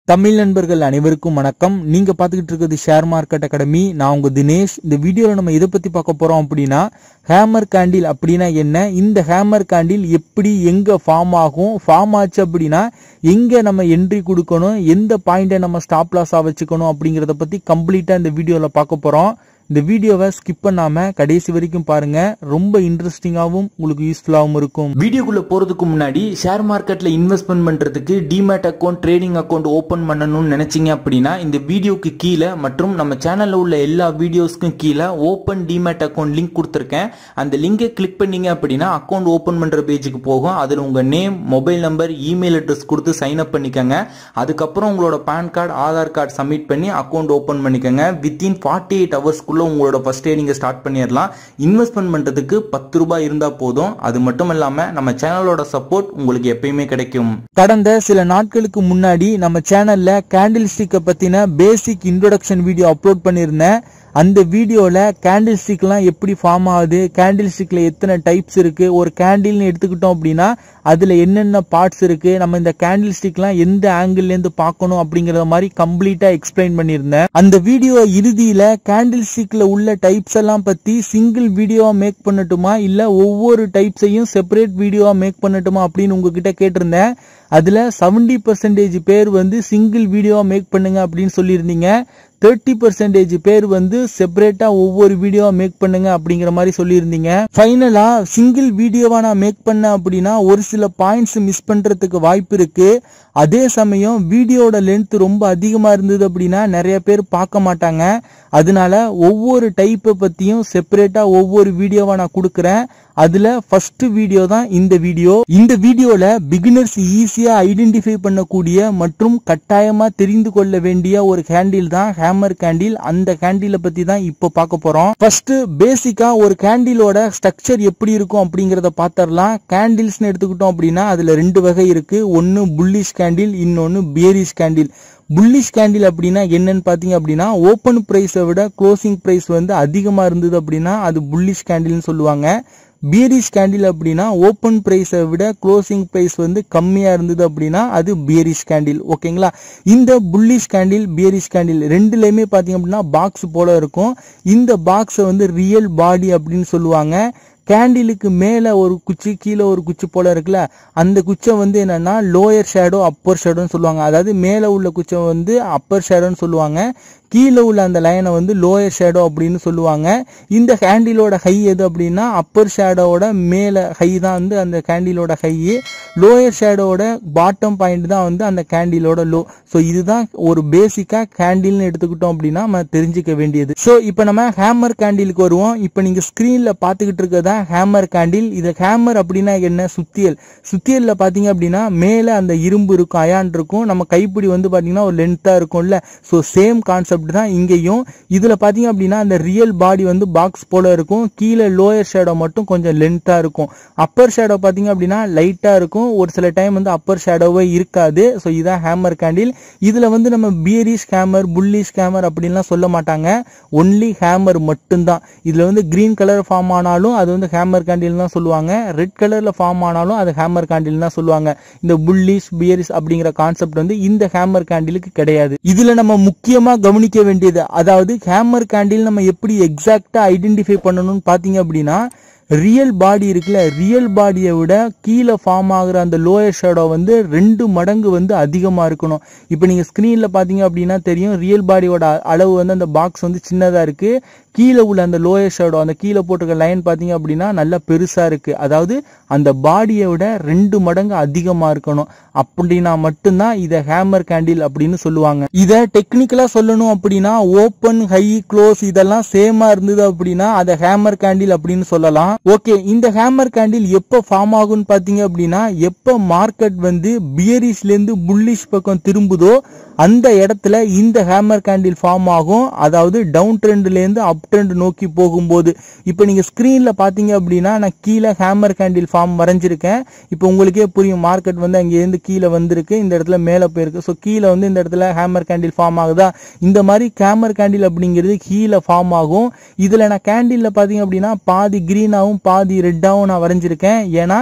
தமிழ் நண்பர்கள் அனைவருக்கும் வணக்கம் நீங்க பாத்துக்கிட்டு இருக்கிறது ஷேர் மார்க்கெட் அகாடமி நான் உங்க தினேஷ் இந்த வீடியோல நம்ம எதை பத்தி பார்க்க போறோம் அப்படின்னா ஹேமர் கேண்டில் அப்படின்னா என்ன இந்த ஹேமர் கேண்டில் எப்படி எங்க ஃபார்ம் ஆகும் ஃபார்ம் ஆச்சு அப்படின்னா எங்க நம்ம என்ட்ரி கொடுக்கணும் எந்த பாயிண்ட்டை நம்ம ஸ்டாப் லாஸா வச்சுக்கணும் அப்படிங்கறத பத்தி கம்ப்ளீட்டா இந்த வீடியோல பார்க்க போறோம் இந்த வீடியோவை ஸ்கிப் பண்ணாம கடைசி வரைக்கும் பாருங்க ரொம்ப இன்ட்ரெஸ்டிங்காகவும் உங்களுக்கு யூஸ்ஃபுல்லாகவும் இருக்கும் வீடியோக்குள்ள போறதுக்கு முன்னாடி ஷேர் மார்க்கெட்ல இன்வெஸ்ட்மெண்ட் பண்றதுக்கு demat account trading account open பண்ணணும்னு நினைச்சீங்க அப்படின்னா இந்த வீடியோக்கு கீழே மற்றும் நம்ம சேனல்ல உள்ள எல்லா வீடியோஸ்க்கும் கீழே ஓபன் டிமேட் அக்கௌண்ட் லிங்க் கொடுத்துருக்கேன் அந்த லிங்கை கிளிக் பண்ணீங்க அப்படின்னா அக்கௌண்ட் ஓபன் பண்ற பேஜுக்கு போகும் அதுல உங்க name mobile number email address கொடுத்து சைன் அப் பண்ணிக்கோங்க அதுக்கப்புறம் உங்களோட PAN card Aadhaar card submit பண்ணி அக்கௌண்ட் ஓபன் பண்ணிக்கோங்க வித்தின் ஃபார்ட்டி எயிட் ஹவர்ஸ்க்குள்ள உங்களோட ஃபர்ஸ்ட் டே நீங்க ஸ்டார்ட் பண்ணிடலாம் இன்வெஸ்ட்மெண்ட் பண்றதுக்கு பத்து ரூபாய் இருந்தா போதும் அது மட்டும் இல்லாம நம்ம சேனலோட சப்போர்ட் உங்களுக்கு எப்பயுமே கிடைக்கும் கடந்த சில நாட்களுக்கு முன்னாடி நம்ம சேனல்ல கேண்டில் ஸ்டிக்கை பத்தின பேசிக் இன்ட்ரோடக்ஷன் வீடியோ அப்லோட் பண்ணியிருந்தேன் அந்த வீடியோல கேண்டில் ஸ்டிக்லாம் எப்படி ஃபார்ம் ஆகுது கேண்டில் ஸ்டிக்ல எத்தனை டைப்ஸ் இருக்கு ஒரு கேண்டில்னு எடுத்துக்கிட்டோம் அப்படின்னா அதுல என்னென்ன பார்ட்ஸ் இருக்கு நம்ம இந்த கேண்டில் ஸ்டிக்லாம் எந்த ஆங்கிள் இருந்து பார்க்கணும் அப்படிங்கறத மாதிரி கம்ப்ளீட்டா எக்ஸ்பிளைன் பண்ணியிருந்தேன் அந்த வீடியோ இறுதியில கேண்டில் ஸ்டிக்ல உள்ள டைப்ஸ் எல்லாம் பத்தி சிங்கிள் வீடியோவா மேக் பண்ணட்டுமா இல்ல ஒவ்வொரு டைப்ஸையும் செப்பரேட் வீடியோவா மேக் பண்ணட்டுமா அப்படின்னு உங்ககிட்ட கேட்டிருந்தேன் அதுல செவன்டி பர்சன்டேஜ் பேர் வந்து சிங்கிள் வீடியோவா மேக் பண்ணுங்க அப்படின்னு சொல்லியிருந்தீங்க தேர்ட்டி பர்சன்டேஜ் பேர் வந்து செப்பரேட்டா ஒவ்வொரு வீடியோவா மேக் பண்ணுங்க அப்படிங்கிற மாதிரி சொல்லியிருந்தீங்க ஃபைனலா சிங்கிள் வீடியோவா நான் மேக் பண்ணேன் அப்படின்னா ஒரு சில பாயிண்ட்ஸ் மிஸ் பண்றதுக்கு வாய்ப்பு இருக்கு அதே சமயம் வீடியோட லென்த் ரொம்ப அதிகமா இருந்தது அப்படின்னா நிறைய பேர் பார்க்க மாட்டாங்க அதனால ஒவ்வொரு டைப்பை பத்தியும் செப்பரேட்டா ஒவ்வொரு வீடியோவா நான் கொடுக்குறேன் அதுல ஃபர்ஸ்ட் வீடியோ தான் இந்த வீடியோ இந்த வீடியோல பிகினர்ஸ் ஈஸியா ஐடென்டிஃபை பண்ணக்கூடிய மற்றும் கட்டாயமா தெரிந்து கொள்ள வேண்டிய ஒரு கேண்டில் தான் ஹேமர் கேண்டில் அந்த கேண்டில பத்தி தான் இப்போ பார்க்க போறோம் ஃபர்ஸ்ட் பேசிக்கா ஒரு கேண்டிலோட ஸ்ட்ரக்சர் எப்படி இருக்கும் அப்படிங்கறத பாத்திரலாம் கேண்டில்ஸ்னு எடுத்துக்கிட்டோம் அப்படின்னா அதுல ரெண்டு வகை இருக்கு ஒன்னு புல்லிஷ் கேண்டில் இன்னொன்னு பியரிஷ் கேண்டில் புல்லிஷ் கேண்டில் அப்படின்னா என்னன்னு பாத்தீங்க அப்படின்னா ஓப்பன் பிரைஸை விட க்ளோசிங் பிரைஸ் வந்து அதிகமா இருந்தது அப்படின்னா அது புல்லிஷ் கேண்டில்னு சொல்லுவாங்க பியரிஷ் கேண்டில் அப்படின்னா ஓப்பன் பிரைஸை விட க்ளோசிங் பிரைஸ் வந்து கம்மியா இருந்தது அப்படின்னா அது பியரிஷ் கேண்டில் ஓகேங்களா இந்த புல்லிஷ் கேண்டில் பியரிஷ் கேண்டில் ரெண்டுலயுமே பாத்தீங்க அப்படின்னா பாக்ஸ் போல இருக்கும் இந்த பாக்ஸை வந்து ரியல் பாடி அப்படின்னு சொல்லுவாங்க கேண்டிலுக்கு மேல ஒரு குச்சி கீழே ஒரு குச்சி போல இருக்குல்ல அந்த குச்சை வந்து என்னன்னா லோயர் ஷேடோ அப்பர் ஷேடோன்னு சொல்லுவாங்க அதாவது மேல உள்ள குச்சை வந்து அப்பர் ஷேடோன்னு சொல்லுவாங்க கீழே உள்ள அந்த லைனை வந்து லோயர் ஷேடோ அப்படின்னு சொல்லுவாங்க இந்த கேண்டிலோட ஹை எது அப்படின்னா அப்பர் ஷேடோவோட மேல ஹை தான் வந்து அந்த கேண்டிலோட ஹை லோயர் ஷேடோட பாட்டம் பாயிண்ட் தான் வந்து அந்த கேண்டிலோட லோ ஸோ இதுதான் ஒரு பேசிக்கா கேண்டில்னு எடுத்துக்கிட்டோம் அப்படின்னா நம்ம தெரிஞ்சுக்க வேண்டியது ஸோ இப்போ நம்ம ஹேமர் கேண்டிலுக்கு வருவோம் இப்போ நீங்க ஸ்கிரீன்ல பார்த்துக்கிட்டு இருக்கிறதா ஹேமர் கேண்டில் இது ஹேமர் அப்படின்னா என்ன சுத்தியல் சுத்தியல்ல பாத்தீங்க அப்படின்னா மேல அந்த இரும்பு இருக்கும் அயான் இருக்கும் நம்ம கைப்பிடி வந்து பாத்தீங்கன்னா ஒரு லென்த்தா இருக்கும்ல ஸோ சேம் கான்செப்ட் தான் இங்கேயும் இதுல பாத்தீங்க அப்படின்னா அந்த ரியல் பாடி வந்து பாக்ஸ் போல இருக்கும் கீழே லோயர் ஷேடோ மட்டும் கொஞ்சம் லென்த்தா இருக்கும் அப்பர் ஷேடோ பாத்தீங்க அப்படின்னா லைட்டா இருக்கும் ஒரு சில டைம் வந்து அப்பர் ஷேடோவே இருக்காது ஸோ இதான் ஹேமர் கேண்டில் இதுல வந்து நம்ம பியரிஷ் ஹேமர் புல்லிஷ் ஹேமர் அப்படின்லாம் சொல்ல மாட்டாங்க ஒன்லி ஹேமர் மட்டும்தான் இதுல வந்து கிரீன் கலர் ஃபார்ம் ஆனாலும் அது வந்து ஹேமர் கேண்டில் தான் சொல்லுவாங்க ரெட் கலர்ல ஃபார்ம் ஆனாலும் அது ஹேமர் கேண்டில் தான் சொல்லுவாங்க இந்த புல்லிஷ் பியரிஷ் அப்படிங்கிற கான்செப்ட் வந்து இந்த ஹேமர் கேண்டிலுக்கு கிடையாது இதுல நம்ம முக்கியமா கவனிக்க வேண்டியது அதாவது ஹேமர் கேண்டில் நம்ம எப்படி எக்ஸாக்டா ஐடென்டிஃபை பண்ணணும்னு பாத்தீங்க அப்படின்னா ரியல் பாடி இருக்குல்ல ரியல் பாடியை விட கீழே ஃபார்ம் ஆகுற அந்த லோயர் ஷேடோ வந்து ரெண்டு மடங்கு வந்து அதிகமாக இருக்கணும் இப்போ நீங்கள் ஸ்க்ரீனில் பார்த்தீங்க அப்படின்னா தெரியும் ரியல் பாடியோட அளவு வந்து அந்த பாக்ஸ் வந்து சின்னதாக இருக்குது கீழே உள்ள அந்த லோயர் ஷேடோ அந்த கீழே போட்டிருக்க லைன் பார்த்தீங்க அப்படின்னா நல்லா பெருசாக இருக்குது அதாவது அந்த பாடியை விட ரெண்டு மடங்கு அதிகமாக இருக்கணும் அப்படின்னா மட்டும்தான் இதை ஹேமர் கேண்டில் அப்படின்னு சொல்லுவாங்க இதை டெக்னிக்கலாக சொல்லணும் அப்படின்னா ஓப்பன் ஹை க்ளோஸ் இதெல்லாம் சேமா இருந்தது அப்படின்னா அதை ஹேமர் கேண்டில் அப்படின்னு சொல்லலாம் ஓகே இந்த ஹேமர் கேண்டில் எப்போ ஃபார்ம் ஆகும்னு பார்த்தீங்க அப்படின்னா எப்போ மார்க்கெட் வந்து பியரிஷ்ல இருந்து புல்லிஷ் பக்கம் திரும்புதோ அந்த இடத்துல இந்த ஹேமர் கேண்டில் ஃபார்ம் ஆகும் அதாவது டவுன் ட்ரெண்ட்ல இருந்து அப் ட்ரெண்ட் நோக்கி போகும்போது இப்போ நீங்க ஸ்கிரீன்ல பாத்தீங்க அப்படின்னா நான் கீழே ஹேமர் கேண்டில் ஃபார்ம் வரைஞ்சிருக்கேன் இப்போ உங்களுக்கே புரியும் மார்க்கெட் வந்து அங்க இருந்து கீழே வந்திருக்கு இந்த இடத்துல மேலே போயிருக்கு ஸோ கீழே வந்து இந்த இடத்துல ஹேமர் கேண்டில் ஃபார்ம் ஆகுதா இந்த மாதிரி ஹேமர் கேண்டில் அப்படிங்கிறது கீழே ஃபார்ம் ஆகும் இதுல நான் கேண்டில்ல பாத்தீங்க அப்படின்னா பாதி கிரீனாவும் பாதி ரெட்டாவும் நான் வரைஞ்சிருக்கேன் ஏன்னா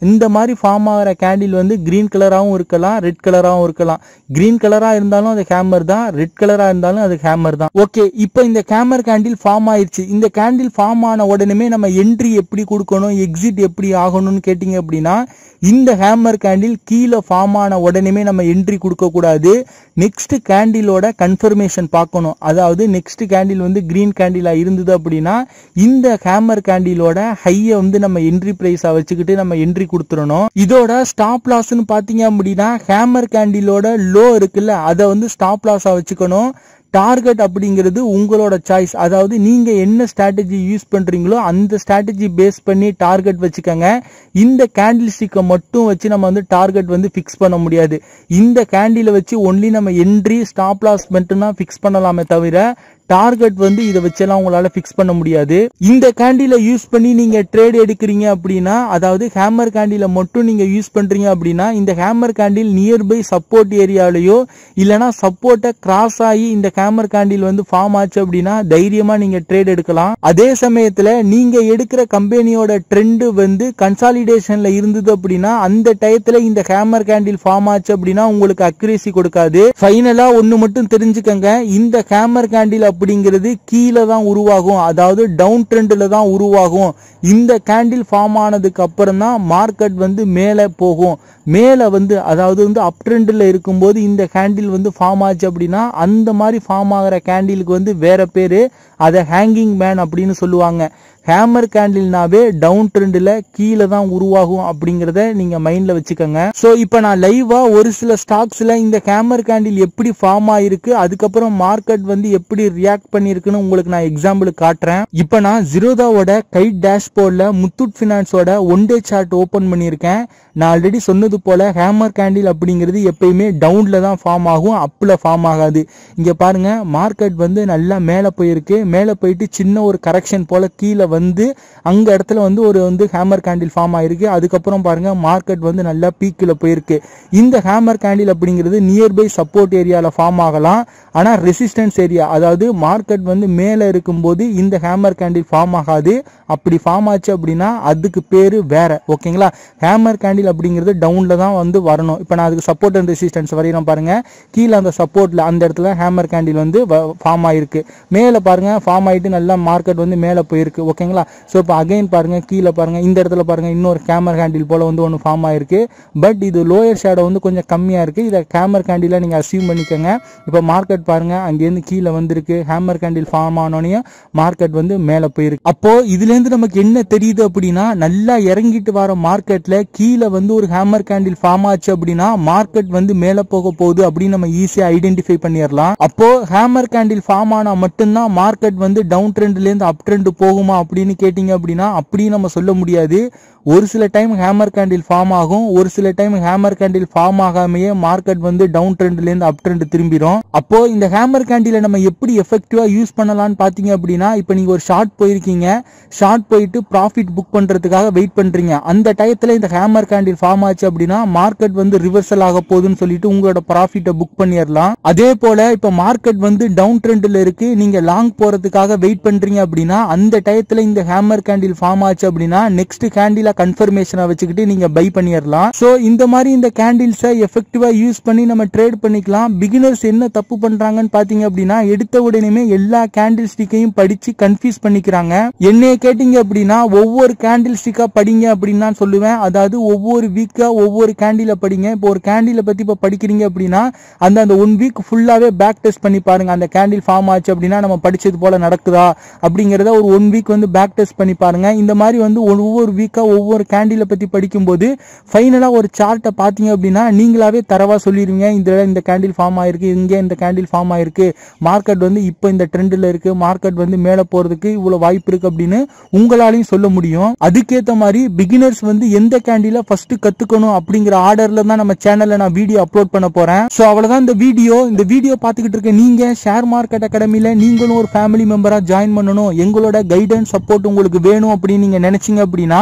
இந்த மாதிரி ஃபார்ம் ஆகிற கேண்டில் வந்து கிரீன் கலராகவும் இருக்கலாம் ரெட் கலராகவும் இருக்கலாம் கிரீன் கலராக இருந்தாலும் அது ஹேமர் தான் ரெட் கலராக இருந்தாலும் அது ஹேமர் தான் ஓகே இப்போ இந்த ஹேமர் கேண்டில் ஃபார்ம் ஆயிருச்சு இந்த கேண்டில் ஃபார்ம் ஆன உடனே நம்ம என்ட்ரி எப்படி கொடுக்கணும் எக்ஸிட் எப்படி ஆகணும்னு கேட்டிங்க அப்படின்னா இந்த ஹேமர் கேண்டில் கீழே ஃபார்ம் ஆன உடனே நம்ம என்ட்ரி கொடுக்க கூடாது நெக்ஸ்ட் கேண்டிலோட கன்ஃபர்மேஷன் பார்க்கணும் அதாவது நெக்ஸ்ட் கேண்டில் வந்து கிரீன் கேண்டிலா இருந்தது அப்படின்னா இந்த ஹேமர் கேண்டிலோட ஹையை வந்து நம்ம என்ட்ரி பிரைஸா வச்சுக்கிட்டு நம்ம என்ட்ரி கொடுத்துடணும் இதோட ஸ்டாப் லாஸ்ன்னு பாத்தீங்க அப்படின்னா ஹேமர் கேண்டிலோட லோ இருக்குல்ல அதை வந்து ஸ்டாப் லாஸா வச்சுக்கணும் டார்கெட் அப்படிங்கிறது உங்களோட சாய்ஸ் அதாவது நீங்க என்ன ஸ்ட்ராட்டஜி யூஸ் பண்றீங்களோ அந்த ஸ்ட்ராட்டஜி பேஸ் பண்ணி டார்கெட் வச்சுக்கோங்க இந்த கேண்டில் ஸ்டிக்கை மட்டும் வச்சு நம்ம வந்து டார்கெட் வந்து ஃபிக்ஸ் பண்ண முடியாது இந்த கேண்டில வச்சு ஒன்லி நம்ம என்ட்ரி ஸ்டாப் லாஸ் மட்டும்தான் ஃபிக்ஸ் பண்ணலாமே தவிர டார்கெட் வந்து இதை வச்செல்லாம் உங்களால ஃபிக்ஸ் பண்ண முடியாது இந்த கேண்டில யூஸ் பண்ணி நீங்க ட்ரேட் எடுக்கிறீங்க அப்படின்னா அதாவது ஹேமர் கேண்டில மட்டும் நீங்க யூஸ் பண்றீங்க அப்படின்னா இந்த ஹேமர் கேண்டில் நியர்பை சப்போர்ட் ஏரியாலயோ இல்லனா சப்போர்ட்டை கிராஸ் ஆகி இந்த ஹேமர் கேண்டில் வந்து ஃபார்ம் ஆச்சு அப்படின்னா தைரியமா நீங்க ட்ரேட் எடுக்கலாம் அதே சமயத்துல நீங்க எடுக்கிற கம்பெனியோட ட்ரெண்ட் வந்து கன்சாலிடேஷன்ல இருந்தது அப்படின்னா அந்த டயத்துல இந்த ஹேமர் கேண்டில் ஃபார்ம் ஆச்சு அப்படின்னா உங்களுக்கு அக்யூரேசி கொடுக்காது ஃபைனலா ஒன்னு மட்டும் தெரிஞ்சுக்கங்க இந்த ஹேமர் கேண்டில் அப்படிங்கிறது கீழே தான் உருவாகும் அதாவது டவுன் ட்ரெண்ட்ல தான் உருவாகும் இந்த கேண்டில் ஃபார்ம் ஆனதுக்கு அப்புறம் தான் மார்க்கெட் வந்து மேலே போகும் மேலே வந்து அதாவது வந்து அப் ட்ரெண்டில் இருக்கும்போது இந்த கேண்டில் வந்து ஃபார்ம் ஆச்சு அப்படின்னா அந்த மாதிரி ஃபார்ம் ஆகிற கேண்டிலுக்கு வந்து வேற பேரு அதை ஹேங்கிங் மேன் அப்படின்னு சொல்லுவாங்க ஹேமர் கேண்டில்னாவே டவுன் ட்ரெண்டில் கீழே தான் உருவாகும் அப்படிங்கிறத நீங்க மைண்ட்ல வச்சுக்கோங்க ஸோ இப்போ நான் லைவா ஒரு சில ஸ்டாக்ஸ்ல இந்த ஹேமர் கேண்டில் எப்படி ஃபார்ம் ஆயிருக்கு அதுக்கப்புறம் மார்க்கெட் வந்து எப்படி ரியாக்ட் பண்ணியிருக்குன்னு உங்களுக்கு நான் எக்ஸாம்பிள் காட்டுறேன் இப்போ நான் ஜிரோதாவோட கைட் டேஷ்போர்டில் முத்தூட் ஃபினான்ஸோட ஒன் டே சார்ட் ஓப்பன் பண்ணியிருக்கேன் நான் ஆல்ரெடி சொன்னது போல ஹேமர் கேண்டில் அப்படிங்கிறது எப்பயுமே டவுன்ல தான் ஃபார்ம் ஆகும் அப்பில் ஃபார்ம் ஆகாது இங்க பாருங்க மார்க்கெட் வந்து நல்லா மேலே போயிருக்கு மேலே போயிட்டு சின்ன ஒரு கரெக்ஷன் போல கீழே வந்து அங்க இடத்துல வந்து ஒரு வந்து ஹேமர் கேண்டில் ஃபார்ம் ஆயிருக்கு அதுக்கப்புறம் பாருங்க மார்க்கெட் வந்து நல்லா பீக்கில் போயிருக்கு இந்த ஹேமர் கேண்டில் அப்படிங்கிறது நியர்பை சப்போர்ட் ஏரியாவில் ஃபார்ம் ஆகலாம் ஆனால் ரெசிஸ்டன்ஸ் ஏரியா அதாவது மார்க்கெட் வந்து மேலே இருக்கும்போது இந்த ஹேமர் கேண்டில் ஃபார்ம் ஆகாது அப்படி ஃபார்ம் ஆச்சு அப்படின்னா அதுக்கு பேரு வேற ஓகேங்களா ஹேமர் கேண்டில் அப்படிங்கிறது டவுன்ல தான் வந்து வரணும் இப்போ நான் அதுக்கு சப்போர்ட் அண்ட் ரெசிஸ்டன்ஸ் வரையிறோம் பாருங்க கீழே அந்த சப்போர்ட்ல அந்த இடத்துல ஹேமர் கேண்டில் வந்து ஃபார்ம் ஆயிருக்கு மேலே பாருங்க ஃபார்ம் ஆயிட்டு நல்லா மார்க்கெட் வந்து மேலே போயிருக்கு ஓகேங்களா ஸோ இப்போ அகைன் பாருங்க கீழே பாருங்க இந்த இடத்துல பாருங்க இன்னொரு கேமர் கேண்டில் போல வந்து ஒன்று ஃபார்ம் ஆயிருக்கு பட் இது லோயர் ஷேடோ வந்து கொஞ்சம் கம்மியா இருக்கு இதை கேமர் கேண்டில நீங்க அசீவ் பண்ணிக்கோங்க இப்போ மார்க்கெட் பாருங்க அங்கேருந்து கீழே வந்திருக்கு ஹேமர் கேண்டில் ஃபார்ம் ஆனோனையும் மார்க்கெட் வந்து மேலே போயிருக்கு அப்போ இதுல இருந்து நமக்கு என்ன தெரியுது அப்படின்னா நல்லா இறங்கிட்டு வர மார்க்கெட்ல கீழே வந்து ஒரு ஹேமர் கேண்டில் ஃபார்ம் ஆச்சு அப்படின்னா மார்க்கெட் வந்து மேலே போக போகுது அப்படின்னு நம்ம ஈஸியா ஐடென்டிஃபை பண்ணிடலாம் அப்போ ஹேமர் கேண்டில் ஃபார்ம் ஆனா மட்டும்தான் மார்க்கெட் வந்து டவுன் ட்ரெண்ட்ல இருந்து அப் ட்ரெண்ட் போகுமா அப்படின்னு கேட்டீங்க அப்படின்னா அப்படி நம்ம சொல்ல முடியாது ஒரு சில டைம் ஹேமர் கேண்டில் ஃபார்ம் ஆகும் ஒரு சில டைம் ஹேமர் கேண்டில் ஃபார்ம் ஆகாமையே மார்க்கெட் வந்து டவுன் ட்ரெண்ட்ல இருந்து அப் ட்ரெண்ட் திரும்பிடும் அப்போ இந்த ஹேமர் கேண்டில நம்ம எப்படி எஃபெக்டிவா யூஸ் பண்ணலாம்னு பாத்தீங்க அப்படின்னா இப்போ நீங்க ஒரு ஷார்ட் போயிருக்கீங்க ஷார்ட் போயிட்டு ப்ராஃபிட் புக் பண்றதுக்காக வெயிட் பண்றீங்க அந்த டயத்துல இந்த ஹேமர் கேண்டில் ஃபார்ம் ஆச்சு அப்படின்னா மார்க்கெட் வந்து ரிவர்சல் ஆக போகுதுன்னு சொல்லிட்டு உங்களோட ப்ராஃபிட்டை புக் பண்ணிடலாம் அதே போல இப்போ மார்க்கெட் வந்து டவுன் ட்ரெண்ட்ல இருக்கு நீங்க லாங் போறதுக்காக வெயிட் பண்றீங்க அப்படின்னா அந்த டயத்துல இந்த ஹேமர் கேண்டில் ஃபார்ம் ஆச்சு அப்படின்னா நெக்ஸ்ட் கேண்டில கன்ஃபர்மேஷனை வச்சுக்கிட்டு நீங்க பை பண்ணிடலாம் சோ இந்த மாதிரி இந்த கேண்டில்ஸை எஃபெக்டிவா யூஸ் பண்ணி நம்ம ட்ரேட் பண்ணிக்கலாம் பிகினர்ஸ் என்ன தப்பு பண்றாங்கன்னு பாத்தீங்க அப்படின்னா எடுத்த உடனே எல்லா கேண்டில் ஸ்டிக்கையும் படிச்சு கன்ஃபியூஸ் பண்ணிக்கிறாங்க என்னைய கேட்டீங்க அப்படின்னா ஒவ்வொரு கேண்டில் ஸ்டிக்கா படிங்க அப்படின்னு நான் சொல்லுவேன் அதாவது ஒவ்வொரு வீக்கா ஒவ்வொரு கேண்டில படிங்க இப்போ ஒரு கேண்டில பத்தி இப்ப படிக்கிறீங்க அப்படின்னா அந்த அந்த ஒன் வீக் ஃபுல்லாவே பேக் டெஸ்ட் பண்ணி பாருங்க அந்த கேண்டில் ஃபார்ம் ஆச்சு அப்படின்னா நம்ம படிச்சது போல நடக்குதா அப்படிங்கறத ஒரு ஒன் வீக் வந்து பேக் டெஸ்ட் பண்ணி பாருங்க இந்த மாதிரி வந்து ஒவ்வொரு வீக்கா ஒவ்வொரு கேண்டில பத்தி படிக்கும்போது ஃபைனலா ஒரு சார்ட்டை பாத்தீங்க அப்படின்னா நீங்களாவே தரவா சொல்லிடுவீங்க இந்த இந்த கேண்டில் ஃபார்ம் ஆயிருக்கு இங்க இந்த கேண்டில் ஃபார்ம் ஆயிருக்கு மார்க்கெட் வந்து இப்போ இந்த ட்ரெண்ட்ல இருக்கு மார்க்கெட் வந்து மேல போறதுக்கு இவ்வளவு வாய்ப்பு இருக்கு அப்படின்னு உங்களாலையும் சொல்ல முடியும் அதுக்கேத்த மாதிரி பிகினர்ஸ் வந்து எந்த கேண்டில ஃபர்ஸ்ட் கத்துக்கணும் அப்படிங்கிற ஆர்டர்ல தான் நம்ம சேனல்ல நான் வீடியோ அப்லோட் பண்ண போறேன் சோ அவ்வளவுதான் இந்த வீடியோ இந்த வீடியோ பாத்துக்கிட்டு இருக்க நீங்க ஷேர் மார்க்கெட் அகாடமில நீங்களும் ஒரு ஃபேமிலி மெம்பரா ஜாயின் பண்ணணும் எங்களோட கைடன்ஸ் சப்போர்ட் உங்களுக்கு வேணும் அப்படின்னு நீங்க நினைச்சீங்க அப்படின்னா இந்த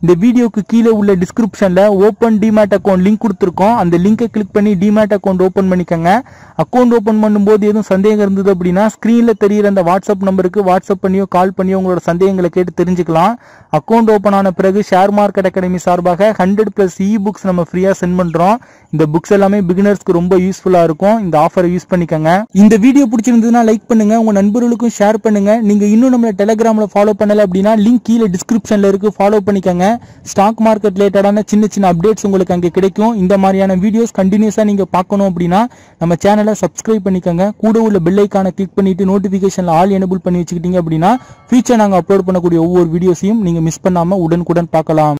இந்த வீடியோக்கு கீழே உள்ள டிஸ்கிரிப்ஷன்ல ஓப்பன் டிமேட் அக்கௌண்ட் லிங்க் கொடுத்துருக்கோம் அந்த லிங்கை கிளிக் பண்ணி டிமேட் அக்கௌண்ட் ஓப்பன் பண்ணிக்கோங்க அக்கௌண்ட் ஓப்பன் பண்ணும்போது எதுவும் சந்தேகம் இருந்தது அப்படின்னா ஸ்க்ரீன்ல தெரியிற அந்த வாட்ஸ்அப் நம்பருக்கு வாட்ஸ்அப் பண்ணியோ கால் பண்ணியோ உங்களோட சந்தேகங்களை கேட்டு தெரிஞ்சுக்கலாம் அக்கௌண்ட் ஓப்பன் ஆன பிறகு ஷேர் மார்க்கெட் அகாடமி சார்பாக ஹண்ட்ரட் பிளஸ் இ புக்ஸ் நம்ம ஃப்ரீயா சென்ட் பண்றோம் இந்த புக்ஸ் எல்லாமே பிகினர்ஸ்க்கு ரொம்ப யூஸ்ஃபுல்லா இருக்கும் இந்த ஆஃபரை யூஸ் பண்ணிக்கோங்க இந்த வீடியோ பிடிச்சிருந்ததுன்னா லைக் பண்ணுங்க உங்க நண்பர்களுக்கும் ஷேர் பண்ணுங்க நீங்க இன்னும் நம்மள டெலிகிராம்ல ஃபாலோ பண்ணல அப்படின்னா லிங்க் கீழே டிஸ்கிரிப்ஷன்ல இருக்கு ஃபாலோ பண்ணிக்கோங்க ஸ்டாக் மார்க்கெட் ரிலேட்டடான சின்ன சின்ன அப்டேட்ஸ் உங்களுக்கு அங்கே கிடைக்கும் இந்த மாதிரியான வீடியோஸ் கண்டினியூஸா நீங்க பார்க்கணும் அப்படின்னா நம்ம சேனலை சப்ஸ்கிரைப் பண்ணிக்கோங்க கூட உள்ள பெல் ஐக்கானை கிளிக் பண்ணிட்டு நோட்டிபிகேஷன்ல ஆல் எனபிள் பண்ணி வச்சுக்கிட்டீங்க அப்படின்னா ஃபியூச்சர் நாங்க அப்லோட் பண்ணக்கூடிய ஒவ்வொரு வீடியோஸையும் நீங்க மிஸ் பண்ணாம உடனுக்குடன் பார்க்கலாம்